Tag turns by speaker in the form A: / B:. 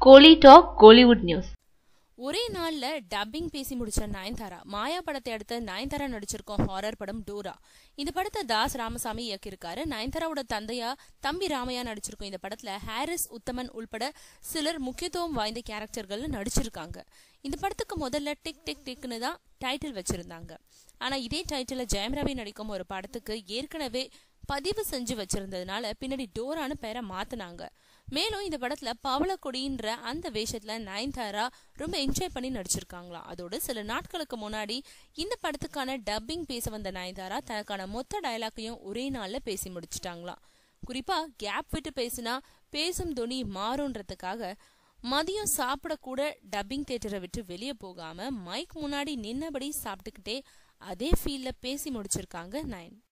A: கோலி talk Kollywood news
B: ஒரே நாள்ல dubbing பேசி முடிச்ச நயன்தாரா மாயா படத்தை அடுத்து நயன்தாரா நடிச்சிருக்கோம் ஹாரர் படம் டோரா இந்த படத்தை தாஸ் ராமசாமி இயக்கியிருக்காரு நயன்தாராவோட தந்தையா தம்பி ராமையா நடிச்சிருக்கோம் இந்த படத்துல ஹாரிஸ் உத்தமன் உள்பட சிலர் முக்கியத்துவம் வாய்ந்த கேரக்டர்கள் நடிச்சிருக்காங்க இந்த படத்துக்கு முதல்ல டிக் டிக் டிக்னு தான் டைட்டில் வச்சிருந்தாங்க ஆனா இதே டைட்டில் ஜெயம் ரவி நடிக்கும் ஒரு படத்துக்கு ஏற்கனவே பதிவு செஞ்சு வச்சிருந்ததுனால பின்னாடி டோரான்னு பேரை மாத்தினாங்க மேலும் இந்த படத்துல பவளக்கொடின்ற அந்த வேஷத்துல நயன்தாரா ரொம்ப என்ஜாய் பண்ணி நடிச்சிருக்காங்களாம் அதோடு சில நாட்களுக்கு முன்னாடி இந்த படத்துக்கான டப்பிங் பேச வந்த நயன்தாரா தனக்கான மொத்த டயலாக்கையும் ஒரே நாள்ல பேசி முடிச்சிட்டாங்களாம் குறிப்பா கேப் விட்டு பேசினா பேசும் துணி மாறுன்றதுக்காக மதியம் சாப்பிட கூட டப்பிங் தேட்டரை விட்டு வெளியே போகாம மைக் முன்னாடி நின்னபடி சாப்பிட்டுக்கிட்டே அதே ஃபீல்ல பேசி முடிச்சிருக்காங்க நயன்